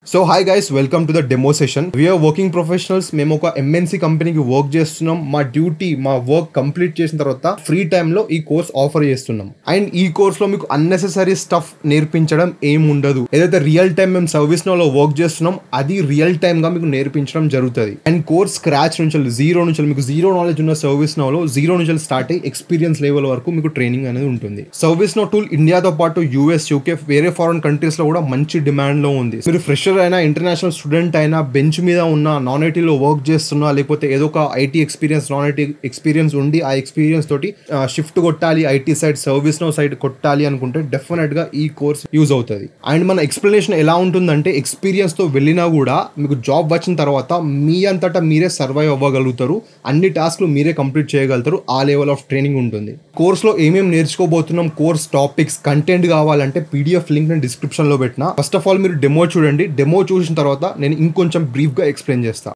so hi guys welcome to the demo session we are working professionals మేము ఒక MNC కంపెనీకి work చేస్తున్నాం మా డ్యూటీ మా వర్క్ కంప్లీట్ చేసిన తర్వాత ఫ్రీ టైంలో ఈ కోర్స్ ఆఫర్ చేస్తున్నాం అండ్ ఈ కోర్స్ లో మీకు అన్నెసెసరీ స్టఫ్ నేర్పించడం ఏం ఉండదు ఏదైతే రియల్ టైం మేము సర్వీస్ లో వర్క్ చేస్తున్నాం అది రియల్ టైం గా మీకు నేర్పించడం జరుగుతుంది అండ్ కోర్స్ స్క్రాచ్ నుంచి జీరో నుంచి మీకు జీరో నాలెడ్జ్ ఉన్న సర్వీస్ నోలో జీరో నుంచి స్టార్ట్ అయ్యి ఎక్స్పీరియన్స్ లెవెల్ వరకు మీకు ట్రైనింగ్ అనేది ఉంటుంది సర్వీస్ నో టూల్ ఇండియాతో పాటు యూఎస్ యూకే వేరే ఫారెన్ కంట్రీస్ లో కూడా మంచి డిమాండ్ లో ఉంది మీరు ఫ్రెషర్ అయినా ఇంటర్నేషనల్ స్టూడెంట్ అయినా బెంచ్ మీద ఉన్న నాన్ ఐటీలో వర్క్ చేస్తున్నా లేకపోతే ఏదో ఒక IT experience non IT experience ఉండి ఆ ఎక్స్పీరియన్స్ తోటి షిఫ్ట్ కొట్టాలి IT side ServiceNow side కొట్టాలి అనుకుంటే డెఫినెట్ గా ఈ కోర్స్ యూజ్ అవుతుంది అండ్ మన ఎక్స్ప్లెనేషన్ ఎలా ఉంటుందంటే ఎక్స్పీరియన్స్ తో వెళ్ళినా కూడా మీకు జాబ్ వచ్చిన తర్వాత మీ అంతటా మీరే సర్వైవ్ అవ్వగలుగుతారు అన్ని టాస్క్లు మీరే కంప్లీట్ చేయగలుగుతారు ఆ లెవెల్ ఆఫ్ ట్రైనింగ్ ఉంటుంది కోర్స్ లో ఏమేమి నేర్చుకోబోతున్నాం కోర్స్ టాపిక్స్ కంటెంట్ కావాలంటే పీడిఎఫ్ లింక్ నేను డిస్క్రిప్షన్ లో పెట్టిన ఫస్ట్ ఆఫ్ ఆల్ మీరు డెమో చూడండి డెమో చూసిన తర్వాత నేను ఇంకొంచెం బ్రీఫ్ గా ఎక్స్ప్లెయిన్ చేస్తా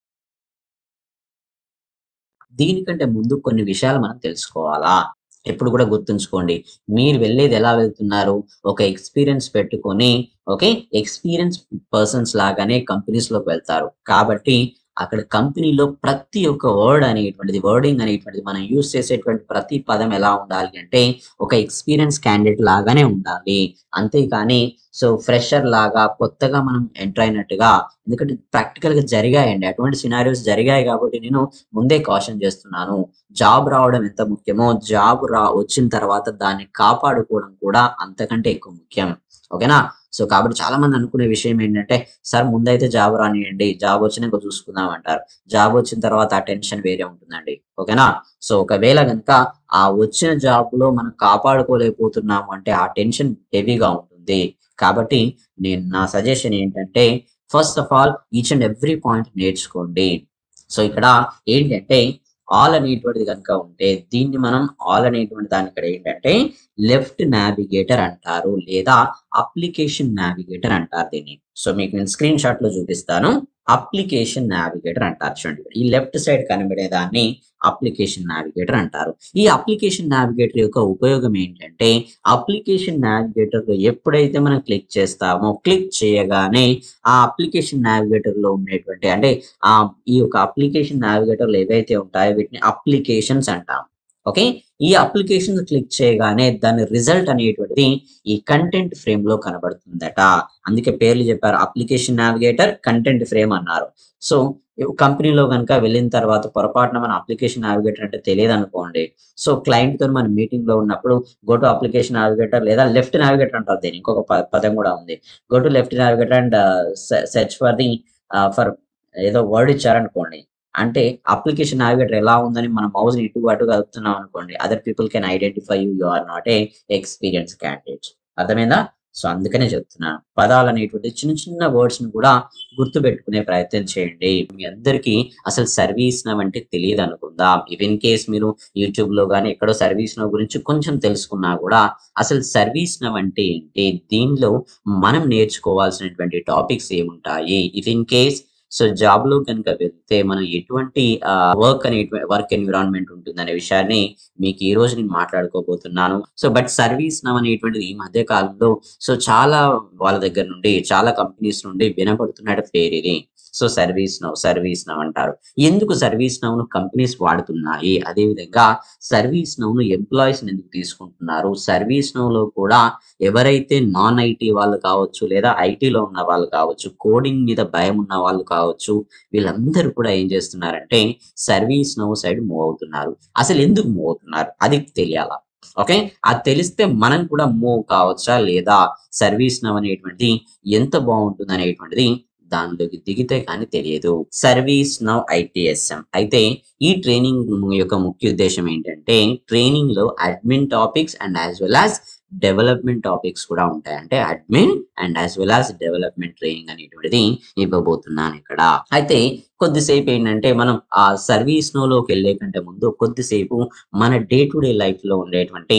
దీనికంటే ముందు కొన్ని విషయాలు మనం తెలుసుకోవాలా ఎప్పుడు కూడా గుర్తుంచుకోండి మీరు వెళ్ళేది ఎలా వెళ్తున్నారు ఒక ఎక్స్పీరియన్స్ పెట్టుకొని ఓకే ఎక్స్పీరియన్స్ పర్సన్స్ లాగానే కంపెనీస్ లోకి వెళ్తారు కాబట్టి అక్కడ కంపెనీలో ప్రతి ఒక్క వర్డ్ అనేటువంటిది వర్డింగ్ అనేటువంటిది మనం యూజ్ చేసేటువంటి ప్రతి పదం ఎలా ఉండాలి అంటే ఒక ఎక్స్పీరియన్స్ క్యాండిడేట్ లాగానే ఉండాలి అంతేకాని సో ఫ్రెషర్ లాగా కొత్తగా మనం ఎంటర్ అయినట్టుగా ఎందుకంటే ప్రాక్టికల్ గా జరిగాయండి అటువంటి సినారియోస్ జరిగాయి కాబట్టి నేను ముందే కాషన్ చేస్తున్నాను జాబ్ రావడం ఎంత ముఖ్యమో జాబ్ రా వచ్చిన తర్వాత దాన్ని కాపాడుకోవడం కూడా అంతకంటే ఎక్కువ ముఖ్యం ఓకేనా సో కాబట్టి చాలా మంది అనుకునే విషయం ఏంటంటే సార్ ముందైతే జాబ్ రానియండి జాబ్ వచ్చినాక చూసుకుందాం అంటారు జాబ్ వచ్చిన తర్వాత ఆ టెన్షన్ వేరే ఉంటుందండి ఓకేనా సో ఒకవేళ కనుక ఆ వచ్చిన జాబ్ లో మనం కాపాడుకోలేకపోతున్నాము అంటే ఆ టెన్షన్ హెవీగా ఉంటుంది కాబట్టి నేను నా సజెషన్ ఏంటంటే first of all each and every point నేర్చుకోండి సో ఇక్కడ ఏంటంటే ఆల్ అనేటువంటిది కనుక ఉంటే దీన్ని మనం ఆల్ అనేటువంటి దాని ఇక్కడ ఏంటంటే లెఫ్ట్ నావిగేటర్ అంటారు లేదా అప్లికేషన్ నావిగేటర్ అంటారు దీన్ని సో మీకు నేను స్క్రీన్ షాట్ లో చూపిస్తాను అప్లికేషన్ నావిగేటర్ అంటారు చూడండి ఈ లెఫ్ట్ సైడ్ కనబడే దాన్ని అప్లికేషన్ నావిగేటర్ అంటారు ఈ అప్లికేషన్ నావిగేటర్ యొక్క ఉపయోగం ఏంటంటే అప్లికేషన్ నావిగేటర్ లో ఎప్పుడైతే మనం క్లిక్ చేస్తామో క్లిక్ చేయగానే ఆ అప్లికేషన్ నావిగేటర్ లో ఉండేటువంటి అంటే ఆ ఈ యొక్క అప్లికేషన్ నావిగేటర్లు ఏవైతే ఉంటాయో వీటిని అప్లికేషన్స్ అంటాం ఓకే ఈ అప్లికేషన్ క్లిక్ చేయగానే దాని రిజల్ట్ అనేటువంటిది ఈ కంటెంట్ ఫ్రేమ్ లో కనబడుతుందట అందుకే పేర్లు చెప్పారు అప్లికేషన్ నావిగేటర్ కంటెంట్ ఫ్రేమ్ అన్నారు సో కంపెనీలో కనుక వెళ్ళిన తర్వాత పొరపాటున మన అప్లికేషన్ నావిగేటర్ అంటే తెలియదు అనుకోండి సో క్లయింట్ తో మన మీటింగ్ లో ఉన్నప్పుడు గో టు అప్లికేషన్ నావిగేటర్ లేదా లెఫ్ట్ నావిగేటర్ అంటారు దీని ఇంకొక ప- పదం కూడా ఉంది go to left navigator and search for the for ఏదో వర్డ్ ఇచ్చారనుకోండి అంటే అప్లికేషన్ నావిగేటర్ ఎలా ఉందని మన మౌజ్ ఇటు అటు కలుపుతున్నాం అనుకోండి other people can identify you you are not a experience candidate అర్థమైందా సో అందుకనే చెప్తున్నాను పదాలు అనేటువంటి చిన్న చిన్న వర్డ్స్ ని కూడా గుర్తు పెట్టుకునే ప్రయత్నం చేయండి మీ అందరికీ అసలు సర్వీస్ నవ్ అంటే తెలియదు అనుకుందాం ఇఫ్ ఇన్ కేస్ మీరు యూట్యూబ్ లో కానీ ఎక్కడో సర్వీస్ నవ్ గురించి కొంచెం తెలుసుకున్నా కూడా అసలు సర్వీస్ నవ్ అంటే ఏంటి దీనిలో మనం నేర్చుకోవాల్సినటువంటి టాపిక్స్ ఏముంటాయి if in case so job లో కనుక వెళ్తే మనం ఎటువంటి వర్క్ అనే వర్క్ ఎన్విరాన్మెంట్ ఉంటుందనే విషయాన్ని మీకు ఈ రోజు నేను మాట్లాడుకోబోతున్నాను సో బట్ సర్వీస్ నవ్ అనేటువంటిది ఈ మధ్య కాలంలో సో చాలా వాళ్ళ దగ్గర నుండి చాలా కంపెనీస్ నుండి వినపడుతున్న పేరు ఇది so ServiceNow ServiceNow అంటారు ఎందుకు సర్వీస్ నవ్ ను కంపెనీస్ వాడుతున్నాయి అదే విధంగా సర్వీస్ నవ్ ను ఎంప్లాయీస్ ఎందుకు తీసుకుంటున్నారు సర్వీస్ నవ్ లో కూడా ఎవరైతే నాన్ ఐటీ వాళ్ళు కావచ్చు లేదా ఐటీలో ఉన్న వాళ్ళు కావచ్చు కోడింగ్ మీద భయం ఉన్న వాళ్ళు కావచ్చు వీళ్ళందరూ కూడా ఏం చేస్తున్నారంటే సర్వీస్ నవ్ సైడ్ మూవ్ అవుతున్నారు అసలు ఎందుకు మూవ్ అవుతున్నారు అది తెలియాలా ఓకే అది తెలిస్తే మనం కూడా మూవ్ కావచ్చా లేదా సర్వీస్ నవ్ అనేటువంటిది ఎంత బాగుంటుంది అనేటువంటిది దానిలోకి దిగితే కానీ తెలియదు సర్వీస్ నవ్ ఐటీఎస్ఎం అయితే ఈ ట్రైనింగ్ యొక్క ముఖ్య ఉద్దేశం ఏంటంటే ట్రైనింగ్ లో admin topics and as well as development topics కూడా ఉంటాయి అంటే admin and as well as development training అనేటువంటిది ఇవ్వబోతున్నాను ఇక్కడ అయితే కొద్దిసేపు ఏంటంటే మనం ఆ సర్వీస్ నోలోకి వెళ్ళే కంటే ముందు కొద్దిసేపు మన డే టు డే లైఫ్ లో ఉండేటువంటి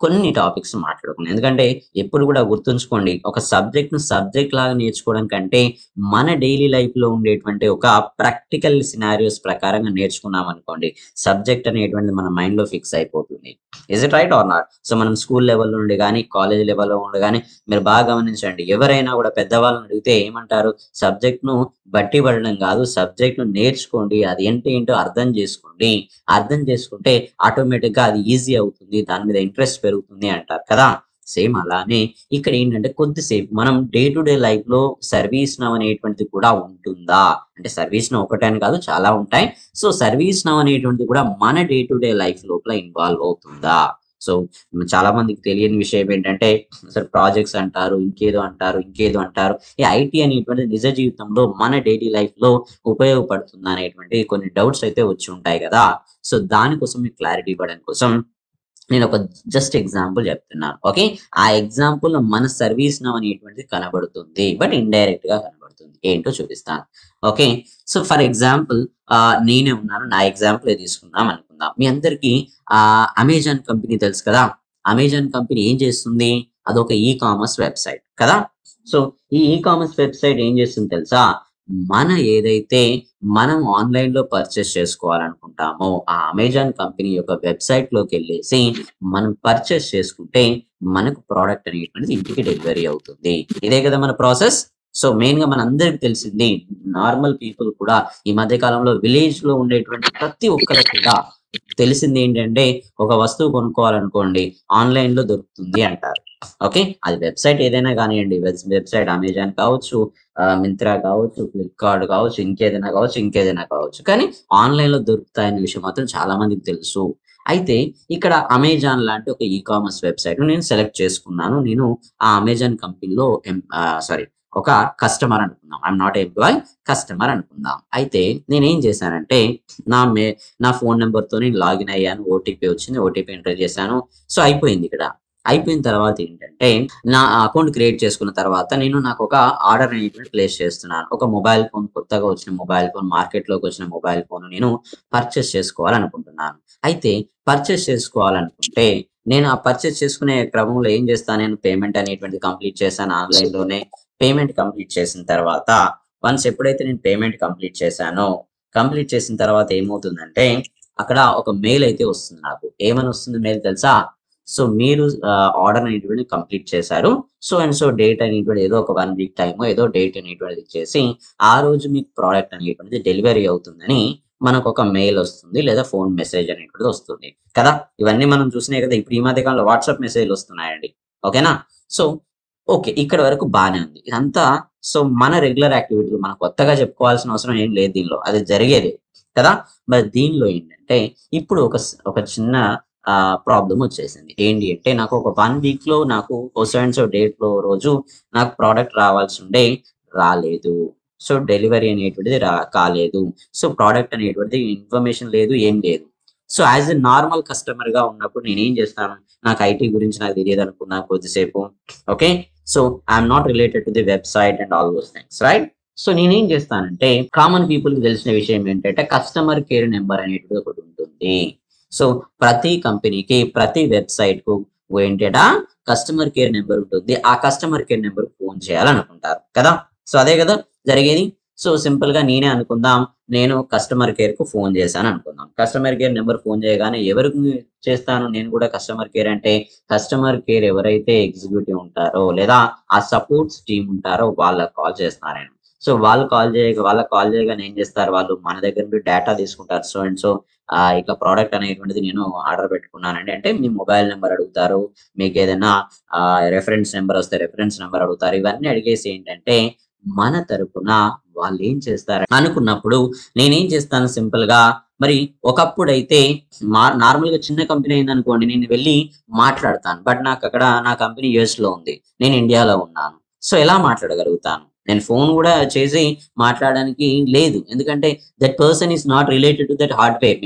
కొన్ని టాపిక్స్ మాట్లాడుకున్నాం ఎందుకంటే ఎప్పుడు కూడా గుర్తుంచుకోండి ఒక సబ్జెక్ట్ ను సబ్జెక్ట్ లాగా నేర్చుకోవడం కంటే మన డైలీ లైఫ్ లో ఉండేటువంటి ఒక ప్రాక్టికల్ సినారియోస్ ప్రకారంగా నేర్చుకున్నాం అనుకోండి సబ్జెక్ట్ అనేటువంటిది మన మైండ్ లో ఫిక్స్ అయిపోతుంది is it right or not so మనం స్కూల్ లెవెల్ నుండి కానీ కాలేజ్ లెవెల్లో ఉండి కానీ మీరు బాగా గమనించండి ఎవరైనా కూడా పెద్దవాళ్ళని అడిగితే ఏమంటారు సబ్జెక్ట్ ను బట్టి పడడం కాదు సబ్జెక్ట్ ను నేర్చుకోండి అది ఏంటి ఏంటో అర్థం చేసుకోండి అర్థం చేసుకుంటే ఆటోమేటిక్ గా అది ఈజీ అవుతుంది దాని మీద ఇంట్రెస్ట్ పెరుగుతుంది అంటారు కదా సేమ్ అలానే ఇక్కడ ఏంటంటే కొద్దిసేపు మనం డే టు డే లైఫ్ లో సర్వీస్ నవ్ అనేటువంటిది కూడా ఉంటుందా అంటే సర్వీస్ నవ్ ఒకటే అని కాదు చాలా ఉంటాయి సో సర్వీస్ నవ్ అనేటువంటిది కూడా మన డే టు డే లైఫ్ లోపల ఇన్వాల్వ్ అవుతుందా సో చాలా మందికి తెలియని విషయం ఏంటంటే అసలు ప్రాజెక్ట్స్ అంటారు ఇంకేదో అంటారు ఇంకేదో అంటారు ఈ ఐటీ అనేటువంటి నిజ జీవితంలో మన డైలీ లైఫ్ లో ఉపయోగపడుతుందా అనేటువంటి కొన్ని డౌట్స్ అయితే వచ్చి ఉంటాయి కదా సో దానికోసం మీకు క్లారిటీ ఇవ్వడం కోసం నేను ఒక జస్ట్ ఎగ్జాంపుల్ చెప్తున్నాను ఓకే ఆ ఎగ్జాంపుల్ మన సర్వీస్ నవ్ అనేటువంటిది కనబడుతుంది బట్ ఇండైరెక్ట్ గా కనబడుతుంది ఏంటో చూపిస్తాను ఓకే సో ఫర్ ఎగ్జాంపుల్ నేనే ఉన్నాను నా ఎగ్జాంపుల్ తీసుకుందాం అనుకుందాం మీ అందరికి ఆ అమెజాన్ కంపెనీ తెలుసు కదా అమెజాన్ కంపెనీ ఏం చేస్తుంది అదొక ఈ కామర్స్ వెబ్సైట్ కదా సో ఈ ఈ కామర్స్ వెబ్సైట్ ఏం చేస్తుంది తెలుసా మన ఏదైతే మనం ఆన్లైన్ లో పర్చేస్ చేసుకోవాలనుకుంటామో ఆ అమెజాన్ కంపెనీ యొక్క వెబ్సైట్ లోకి వెళ్ళేసి మనం పర్చేస్ చేసుకుంటే మనకు ప్రోడక్ట్ అనేటువంటిది ఇంటికి డెలివరీ అవుతుంది ఇదే కదా మన ప్రాసెస్ సో మెయిన్ గా మన అందరికి తెలిసింది నార్మల్ పీపుల్ కూడా ఈ మధ్య కాలంలో విలేజ్ లో ఉండేటువంటి ప్రతి ఒక్కరికి కూడా తెలిసింది ఏంటంటే ఒక వస్తువు కొనుక్కోవాలనుకోండి ఆన్లైన్ లో దొరుకుతుంది అంటారు ఓకే అది వెబ్సైట్ ఏదైనా కానివ్వండి వెబ్సైట్ అమెజాన్ కావచ్చు మింత్రా కావచ్చు ఫ్లిప్కార్ట్ కావచ్చు ఇంకేదైనా కావచ్చు ఇంకేదైనా కావచ్చు కానీ ఆన్లైన్ లో దొరుకుతాయనే విషయం మాత్రం చాలా మందికి తెలుసు అయితే ఇక్కడ అమెజాన్ లాంటి ఒక ఈ కామర్స్ వెబ్సైట్ నేను సెలెక్ట్ చేసుకున్నాను నేను ఆ అమెజాన్ కంపెనీలో సారీ ఒక కస్టమర్ అనుకుందాం ఐఎమ్ నాట్ ఎంప్లాయ్ కస్టమర్ అనుకుందాం అయితే నేనేం చేశానంటే నా మే నా ఫోన్ నెంబర్తో నేను లాగిన్ అయ్యాను ఓటీపీ వచ్చింది ఓటీపీ ఎంటర్ చేశాను సో అయిపోయింది ఇక్కడ అయిపోయిన తర్వాత ఏంటంటే నా అకౌంట్ క్రియేట్ చేసుకున్న తర్వాత నేను నాకు ఒక ఆర్డర్ అనేటువంటి ప్లేస్ చేస్తున్నాను ఒక మొబైల్ ఫోన్ కొత్తగా వచ్చిన మొబైల్ ఫోన్ మార్కెట్లోకి వచ్చిన మొబైల్ ఫోన్ నేను పర్చేస్ చేసుకోవాలనుకుంటున్నాను అయితే పర్చేస్ చేసుకోవాలనుకుంటే నేను ఆ పర్చేస్ చేసుకునే క్రమంలో ఏం చేస్తాను నేను పేమెంట్ అనేటువంటిది కంప్లీట్ చేశాను ఆన్లైన్ లోనే పేమెంట్ కంప్లీట్ చేసిన తర్వాత వన్స్ ఎప్పుడైతే నేను పేమెంట్ కంప్లీట్ చేశానో కంప్లీట్ చేసిన తర్వాత ఏమవుతుందంటే అక్కడ ఒక మెయిల్ అయితే వస్తుంది నాకు ఏమని వస్తుంది మెయిల్ తెలుసా సో మీరు ఆర్డర్ అనేటువంటి కంప్లీట్ చేశారు సో అండ్ సో డేట్ అనేటువంటి ఏదో ఒక వన్ వీక్ టైమ్ ఏదో డేట్ అనేటువంటిది ఇచ్చేసి ఆ రోజు మీకు ప్రోడక్ట్ అనేటువంటిది డెలివరీ అవుతుందని మనకు ఒక మెయిల్ వస్తుంది లేదా ఫోన్ మెసేజ్ అనేటువంటిది వస్తుంది కదా ఇవన్నీ మనం చూసినాయి కదా ఇప్పుడు ఈ మధ్య కాలంలో వాట్సాప్ మెసేజ్లు వస్తున్నాయండి ఓకేనా సో ఓకే ఇక్కడ వరకు బాగానే ఉంది ఇదంతా సో మన రెగ్యులర్ యాక్టివిటీలు మనం కొత్తగా చెప్పుకోవాల్సిన అవసరం ఏం లేదు దీనిలో అది జరిగేది కదా మరి దీనిలో ఏంటంటే ఇప్పుడు ఒక ఒక చిన్న ప్రాబ్లం వచ్చేసింది ఏంటి అంటే నాకు ఒక వన్ వీక్ లో నాకు సెవెన్ సో డేట్ లో రోజు నాకు ప్రోడక్ట్ రావాల్సి ఉండే రాలేదు సో డెలివరీ అనేటువంటిది రా కాలేదు సో ప్రోడక్ట్ అనేటువంటిది ఇన్ఫర్మేషన్ లేదు ఏం లేదు so as a normal customer గా ఉన్నప్పుడు నేను ఏం చేస్తాను నాకు ఐటీ గురించి నాకు తెలియదు అనుకున్నా కొద్దిసేపు okay so I'm not related to the website and all those things right so నేనేం చేస్తానంటే కామన్ పీపుల్ కి తెలిసిన విషయం ఏంటంటే కస్టమర్ కేర్ నెంబర్ అనేటిది ఒకటి ఉంటుంది సో ప్రతి కంపెనీకి ప్రతి వెబ్సైట్ కు ఏంటంటే కస్టమర్ కేర్ నెంబర్ ఉంటుంది ఆ కస్టమర్ కేర్ నెంబర్ ఫోన్ చేయాలనుకుంటారు కదా సో అదే కదా జరిగేది సో సింపుల్ గా నేనే అనుకుందాం నేను కస్టమర్ కేర్ కు ఫోన్ చేశాను అనుకుందాం కస్టమర్ కేర్ నెంబర్ ఫోన్ చేయగానే ఎవరికి చేస్తాను నేను కూడా కస్టమర్ కేర్ అంటే కస్టమర్ కేర్ ఎవరైతే ఎగ్జిక్యూటివ్ ఉంటారో లేదా ఆ సపోర్ట్స్ టీమ్ ఉంటారో వాళ్ళకి కాల్ చేస్తాను నేను సో వాళ్ళు కాల్ చేయక వాళ్ళకి కాల్ చేయగానే ఏం చేస్తారు వాళ్ళు మన దగ్గర నుండి డేటా తీసుకుంటారు సో అండ్ సో ఇక ప్రోడక్ట్ అనేటువంటిది నేను ఆర్డర్ పెట్టుకున్నానండి అంటే మీ మొబైల్ నెంబర్ అడుగుతారు మీకు ఏదైనా రెఫరెన్స్ నెంబర్ వస్తే రెఫరెన్స్ నెంబర్ అడుగుతారు ఇవన్నీ అడిగేసి ఏంటంటే మన తరపున వాళ్ళు ఏం చేస్తారు అనుకున్నప్పుడు నేనేం చేస్తాను సింపుల్ గా మరి ఒకప్పుడు అయితే మా నార్మల్ గా చిన్న కంపెనీ అయింది అనుకోండి నేను వెళ్ళి మాట్లాడతాను బట్ నాకు అక్కడ నా కంపెనీ యుఎస్ లో ఉంది నేను ఇండియాలో ఉన్నాను సో ఎలా మాట్లాడగలుగుతాను నేను ఫోన్ కూడా చేసి మాట్లాడడానికి లేదు ఎందుకంటే that person is not related to that hardware maybe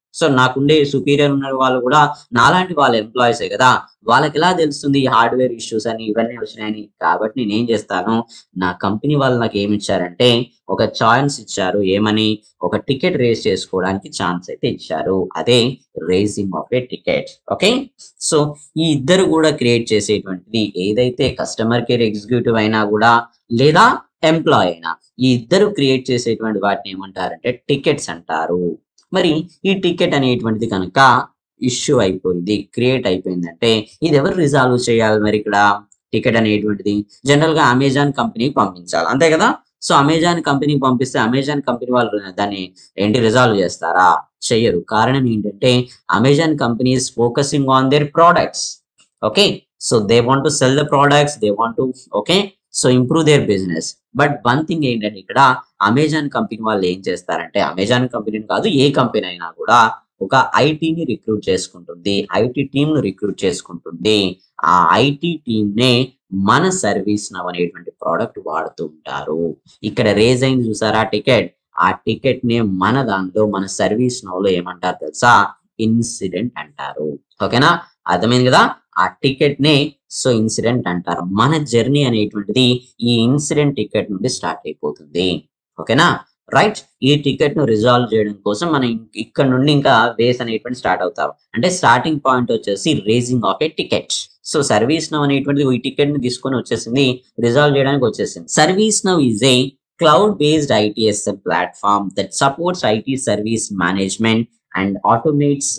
so నాకుండే సుపీరియర్ ఉన్న వాళ్ళు కూడా నాలాంటి వాళ్ళ ఎంప్లాయీసే కదా వాళ్ళకి ఎలా తెలుస్తుంది ఈ హార్డ్వేర్ ఇష్యూస్ అని ఇవన్నీ వచ్చినాయని కాబట్టి నేను ఏం చేస్తాను నా కంపెనీ వాళ్ళు నాకు ఏమి ఇచ్చారంటే ఒక ఛాయిస్ ఇచ్చారు ఏమని ఒక టికెట్ రేస్ చేసుకోవడానికి ఛాన్స్ అయితే ఇచ్చారు అదే raising of a ticket okay so ఈ ఇద్దరు కూడా క్రియేట్ చేసేటువంటిది ఏదైతే కస్టమర్ కేర్ ఎగ్జిక్యూటివ్ అయినా కూడా లేదా ఎంప్లాయ్ అయినా ఈ ఇద్దరు క్రియేట్ చేసేటువంటి వాటిని ఏమంటారంటే టికెట్స్ అంటారు మరి ఈ టికెట్ అనేటువంటిది కనుక ఇష్యూ అయిపోయింది క్రియేట్ అయిపోయిందంటే ఇది ఎవరు రిజాల్వ్ చేయాలి మరి ఇక్కడ టికెట్ అనేటువంటిది జనరల్ గా అమెజాన్ కంపెనీకి పంపించాలి అంతే కదా సో అమెజాన్ కంపెనీకి పంపిస్తే అమెజాన్ కంపెనీ వాళ్ళు దాన్ని ఏంటి రిజాల్వ్ చేస్తారా చెయ్యరు కారణం ఏంటంటే Amazon company is focusing on their products okay so they want to sell the products they want to okay so improve their business but one thing ఏంటంటే ఇక్కడ అమెజాన్ కంపెనీ వాళ్ళు ఏం చేస్తారంటే అమెజాన్ కంపెనీని కాదు ఏ కంపెనీ అయినా కూడా ఒక ఐటీని రిక్రూట్ చేసుకుంటుంది ఐటీ టీమ్ ను రిక్రూట్ చేసుకుంటుంది ఆ ఐటీ టీమ్ నే మన సర్వీస్ నవ్ అనేటువంటి ప్రోడక్ట్ వాడుతూ ఉంటారు ఇక్కడ రేజ్ అయింది చూసారా టికెట్ ఆ టికెట్ నే మన దాంట్లో మన సర్వీస్ నవ్ లో ఏమంటారు తెలుసా ఇన్సిడెంట్ అంటారు ఓకేనా అర్థమైంది కదా ఆ టికెట్ నే సో ఇన్సిడెంట్ అంటారు మన జర్నీ అనేటువంటిది ఈ ఇన్సిడెంట్ టికెట్ నుండి స్టార్ట్ అయిపోతుంది ఓకేనా రైట్ ఈ టికెట్ ను రిజాల్వ్ చేయడం కోసం మనం ఇం- ఇక్కడ నుండి ఇంకా వేస్ అనేటువంటి స్టార్ట్ అవుతాం అంటే స్టార్టింగ్ పాయింట్ వచ్చేసి raising of a ticket so ServiceNow అనేటువంటిది ఈ టికెట్ ని తీసుకొని వచ్చేసింది రిజాల్వ్ చేయడానికి వచ్చేసింది ServiceNow is a cloud based ITSM platform that supports IT service management and automates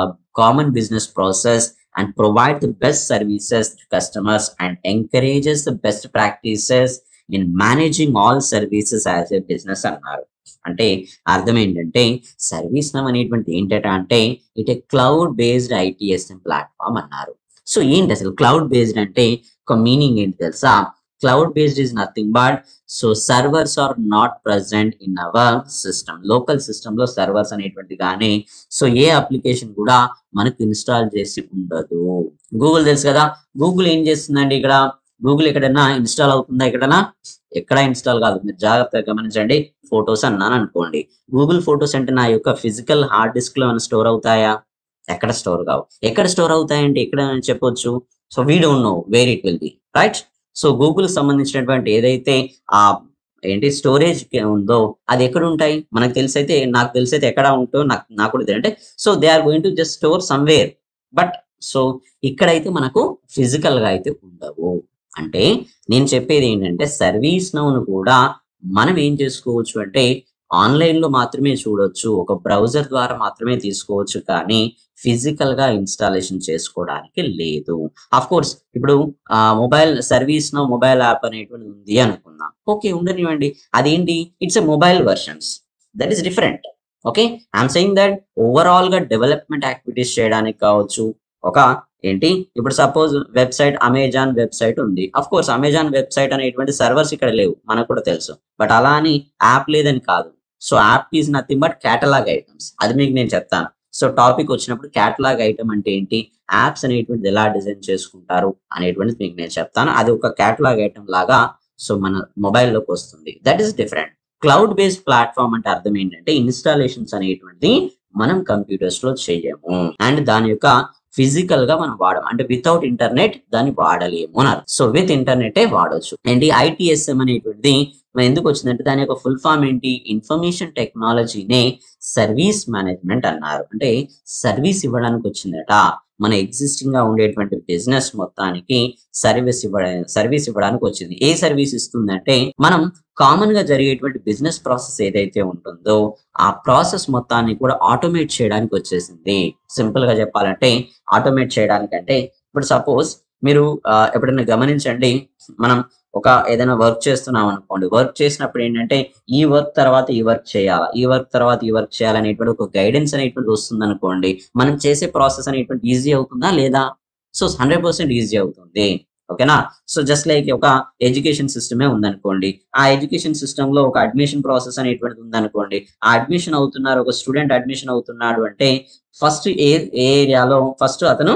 common business process and provide the best services to customers and encourages the best practices in managing all services as a business అన్నారు అంటే అర్థం ఏంటంటే service నమ్ అనేటువంటి ఏంటట అంటే it a cloud based ITSM platform అన్నారు so ఏంటి అసలు క్లౌడ్ బేస్డ్ అంటే ఒక మీనింగ్ ఏంటి తెలుసా cloud based is nothing but so servers are not present in our system local system లో సర్వర్స్ అనేటువంటి కానీ సో ఏ అప్లికేషన్ కూడా మనకు ఇన్స్టాల్ చేసి ఉండదు గూగుల్ తెలుసు కదా గూగుల్ ఏం చేస్తుందండి ఇక్కడ గూగుల్ ఎక్కడైనా ఇన్స్టాల్ అవుతుందా ఎక్కడైనా ఎక్కడ ఇన్స్టాల్ కాదు మీరు జాగ్రత్తగా గమనించండి ఫొటోస్ అన్నాను అనుకోండి గూగుల్ ఫొటోస్ అంటే నా యొక్క ఫిజికల్ హార్డ్ డిస్క్ లో ఏమైనా స్టోర్ అవుతాయా ఎక్కడ స్టోర్ కావు ఎక్కడ స్టోర్ అవుతాయంటే ఎక్కడ అని చెప్పొచ్చు so we don't know where it will be right so Google సంబంధించినటువంటి ఏదైతే ఆ ఏంటి స్టోరేజ్ ఉందో అది ఎక్కడ ఉంటాయి మనకు తెలిసైతే నాకు తెలిసైతే ఎక్కడ ఉంటో నాకు నాకు కూడా తెలియదు అంటే so they are going to just store somewhere but so ఇక్కడైతే మనకు ఫిజికల్ గా అయితే ఉండవు అంటే నేను చెప్పేది ఏంటంటే సర్వీస్ నౌను కూడా మనం ఏం చేసుకోవచ్చు అంటే ఆన్లైన్ లో మాత్రమే చూడొచ్చు ఒక బ్రౌజర్ ద్వారా మాత్రమే తీసుకోవచ్చు కానీ ఫిజికల్ గా ఇన్స్టాలేషన్ చేసుకోవడానికి లేదు అఫ్ కోర్స్ ఇప్పుడు mobile ServiceNow mobile app అనేటువంటి ఉంది అనుకుందాం ఓకే ఉండనివ్వండి అదేంటి it's a mobile versions that is different okay I'm saying that overall గా డెవలప్మెంట్ యాక్టివిటీస్ చేయడానికి కావచ్చు ఒక ఏంటి ఇప్పుడు సపోజ్ వెబ్సైట్ అమెజాన్ వెబ్సైట్ ఉంది అఫ్ కోర్స్ అమెజాన్ వెబ్సైట్ అనేటువంటి సర్వర్స్ ఇక్కడ లేవు మనకు కూడా తెలుసు బట్ అలా అని యాప్ లేదని కాదు so app is nothing but catalog items అది మీకు నేను చెప్తాను సో టాపిక్ వచ్చినప్పుడు కేటలాగ్ ఐటమ్ అంటే ఏంటి యాప్స్ అనేటువంటిది ఎలా డిజైన్ చేసుకుంటారు అనేటువంటిది మీకు నేను చెప్తాను అది ఒక కేటలాగ్ ఐటమ్ లాగా సో మన మొబైల్లోకి వస్తుంది that is different cloud based platform అంటే అర్థం ఏంటంటే ఇన్స్టాలేషన్స్ అనేటువంటిది మనం కంప్యూటర్స్ లో చేయము అండ్ దాని యొక్క ఫిజికల్ గా మనం వాడము అంటే వితౌట్ ఇంటర్నెట్ దాన్ని వాడలేము అన్నారు సో విత్ ఇంటర్నెటే వాడొచ్చు అండ్ ఈ ఐటీఎస్ఎం అనేటువంటిది మరి ఎందుకు వచ్చిందంటే దాని యొక్క ఫుల్ ఫామ్ ఏంటి ఇన్ఫర్మేషన్ టెక్నాలజీనే సర్వీస్ మేనేజ్మెంట్ అన్నారు అంటే సర్వీస్ ఇవ్వడానికి వచ్చిందట మన ఎగ్జిస్టింగ్ గా ఉండేటువంటి బిజినెస్ మొత్తానికి సర్వీస్ ఇవ్వ సర్వీస్ ఇవ్వడానికి వచ్చింది ఏ సర్వీస్ ఇస్తుందంటే మనం కామన్ గా జరిగేటువంటి బిజినెస్ ప్రాసెస్ ఏదైతే ఉంటుందో ఆ ప్రాసెస్ మొత్తాన్ని కూడా ఆటోమేట్ చేయడానికి వచ్చేసింది సింపుల్ గా చెప్పాలంటే ఆటోమేట్ చేయడానికి అంటే ఇప్పుడు సపోజ్ మీరు ఆ, ఎప్పుడైనా గమనించండి మనం ఒక ఏదైనా వర్క్ చేస్తున్నాం అనుకోండి వర్క్ చేసినప్పుడు ఏంటంటే ఈ వర్క్ తర్వాత ఈ వర్క్ చేయాలా ఈ వర్క్ తర్వాత ఈ వర్క్ చేయాలనేటువంటి ఒక గైడెన్స్ అనేటువంటి వస్తుంది అనుకోండి మనం చేసే ప్రాసెస్ అనేటువంటి ఈజీ అవుతుందా లేదా సో హండ్రెడ్ పర్సెంట్ ఈజీ అవుతుంది ఓకేనా సో జస్ట్ లైక్ ఒక ఎడ్యుకేషన్ సిస్టమే ఉందనుకోండి ఆ ఎడ్యుకేషన్ సిస్టమ్ లో ఒక అడ్మిషన్ ప్రాసెస్ అనేటువంటిది ఉందనుకోండి ఆ అడ్మిషన్ అవుతున్నారు ఒక స్టూడెంట్ అడ్మిషన్ అవుతున్నాడు అంటే ఫస్ట్ ఏ ఏ ఏరియాలో ఫస్ట్ అతను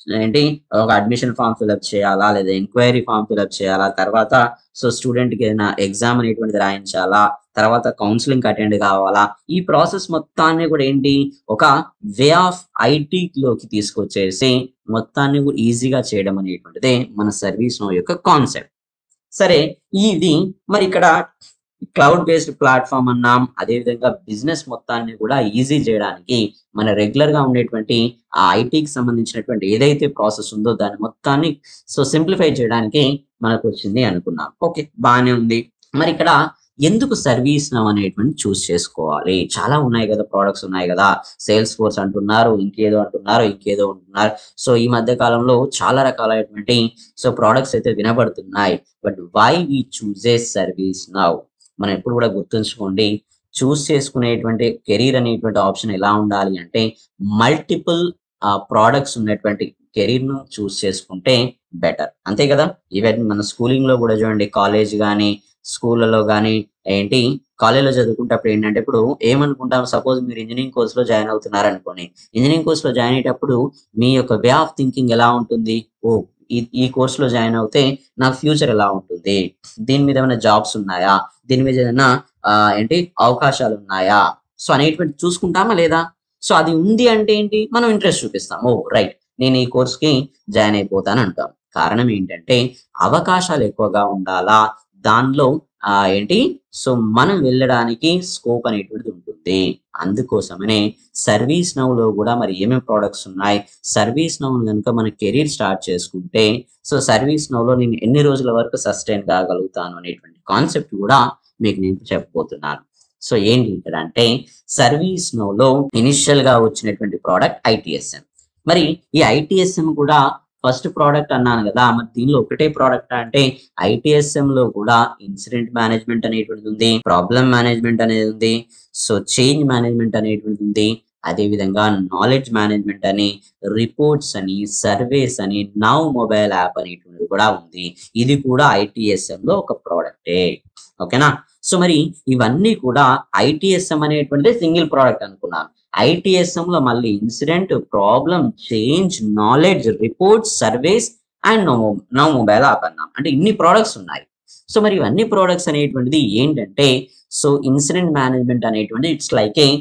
ఏంటి ఒక అడ్మిషన్ ఫామ్ ఫిల్అప్ చేయాలా లేదా ఎంక్వైరీ ఫామ్ ఫిల్అప్ చేయాలా తర్వాత సో స్టూడెంట్ కి ఏదైనా ఎగ్జామ్ అనేటువంటిది రాయించాలా తర్వాత కౌన్సిలింగ్ అటెండ్ కావాలా ఈ ప్రాసెస్ మొత్తాన్ని కూడా ఏంటి ఒక వే ఆఫ్ ఐటీ లోకి తీసుకొచ్చేసి మొత్తాన్ని కూడా ఈజీగా చేయడం అనేటువంటిదే మన సర్వీస్ నో యొక్క కాన్సెప్ట్ సరే ఇది మరి ఇక్కడ క్లౌడ్ బేస్డ్ ప్లాట్ఫామ్ అన్నాం అదేవిధంగా బిజినెస్ మొత్తాన్ని కూడా ఈజీ చేయడానికి మన రెగ్యులర్ గా ఉండేటువంటి ఆ ఐటీకి సంబంధించినటువంటి ఏదైతే ప్రాసెస్ ఉందో దాన్ని మొత్తాన్ని సో సింప్లిఫై చేయడానికి మనకు వచ్చింది అనుకున్నాం ఓకే బాగానే ఉంది మరి ఇక్కడ ఎందుకు సర్వీస్ నవ్ అనేటువంటి చూస్ చేసుకోవాలి చాలా ఉన్నాయి కదా ప్రోడక్ట్స్ ఉన్నాయి కదా సేల్స్ ఫోర్స్ అంటున్నారు ఇంకేదో అంటున్నారు ఇంకేదో అంటున్నారు సో ఈ మధ్య కాలంలో చాలా రకాలైనటువంటి సో ప్రోడక్ట్స్ అయితే వినబడుతున్నాయి but why we choose ServiceNow మనం ఎప్పుడు కూడా గుర్తుంచుకోండి చూస్ చేసుకునేటువంటి కెరీర్ అనేటువంటి ఆప్షన్ ఎలా ఉండాలి అంటే మల్టిపుల్ ప్రోడక్ట్స్ ఉన్నటువంటి కెరీర్ ను చూస్ చేసుకుంటే బెటర్ అంతే కదా ఈవెన్ మన స్కూలింగ్ లో కూడా చూడండి కాలేజ్ కానీ స్కూళ్ళలో కానీ ఏంటి కాలేజ్లో చదువుకుంటప్పుడు ఏంటంటే ఇప్పుడు ఏమనుకుంటాం సపోజ్ మీరు ఇంజనీరింగ్ కోర్స్ లో జాయిన్ అవుతున్నారు అనుకోండి ఇంజనీరింగ్ కోర్స్ లో జాయిన్ అయ్యేటప్పుడు మీ యొక్క వే ఆఫ్ థింకింగ్ ఎలా ఉంటుంది ఓ ఈ ఈ కోర్స్ లో జాయిన్ అవుతే నాకు ఫ్యూచర్ ఎలా ఉంటుంది దీని మీద ఏమైనా జాబ్స్ ఉన్నాయా దీని మీద ఏదైనా ఆ, ఏంటి అవకాశాలు ఉన్నాయా సో అనేటువంటి చూసుకుంటామా లేదా సో అది ఉంది అంటే ఏంటి మనం ఇంట్రెస్ట్ చూపిస్తాం ఓ రైట్ నేను ఈ కోర్స్ కి జాయిన్ అయిపోతాను అంటాం కారణం ఏంటంటే అవకాశాలు ఎక్కువగా ఉండాలా దానిలో ఆ ఏంటి సో మనం వెళ్ళడానికి స్కోప్ అనేటువంటిది ఉంటుంది అందుకోసమనే సర్వీస్ నవ్ లో కూడా మరి ఏమేమి ప్రోడక్ట్స్ ఉన్నాయి సర్వీస్ నవ్ కనుక మన కెరీర్ స్టార్ట్ చేసుకుంటే సో సర్వీస్ నవ్ లో నేను ఎన్ని రోజుల వరకు సస్టైన్ కాగలుగుతాను అనేటువంటి కాన్సెప్ట్ కూడా మీకు నేను చెప్పబోతున్నాను సో ఏంటి ఇక్కడ అంటే సర్వీస్ నోలో ఇనిషియల్ గా వచ్చినటువంటి ప్రోడక్ట్ ఐటిఎస్ఎం మరి ఈ ఐటిఎస్ఎం కూడా ఫస్ట్ ప్రోడక్ట్ అన్నాను కదా మరి దీనిలో ఒకటే ప్రోడక్ట్ అంటే ఐటిఎస్ఎం లో కూడా ఇన్సిడెంట్ మేనేజ్మెంట్ అనేటువంటిది ఉంది ప్రాబ్లమ్ మేనేజ్మెంట్ అనేది ఉంది సో చేంజ్ మేనేజ్మెంట్ అనేటువంటిది ఉంది అదే విధంగా నాలెడ్జ్ మేనేజ్మెంట్ అని రిపోర్ట్స్ అని సర్వేస్ అని నవ్ మొబైల్ యాప్ అనేటువంటిది కూడా ఉంది ఇది కూడా ఐటిఎస్ఎం లో ఒక ప్రోడక్టే ఓకేనా సో మరి ఇవన్నీ కూడా ఐటిఎస్ఎం అనేటువంటిది సింగిల్ ప్రోడక్ట్ అనుకున్నాను ఐటిఎస్ఎం లో మళ్ళీ incident problem change knowledge reports surveys and now now mobile app అన్నాం అంటే ఇన్ని ప్రోడక్ట్స్ ఉన్నాయి సో మరి ఇవన్నీ ప్రోడక్ట్స్ అనేటువంటిది ఏంటంటే సో ఇన్సిడెంట్ మేనేజ్మెంట్ అనేటువంటిది it's like a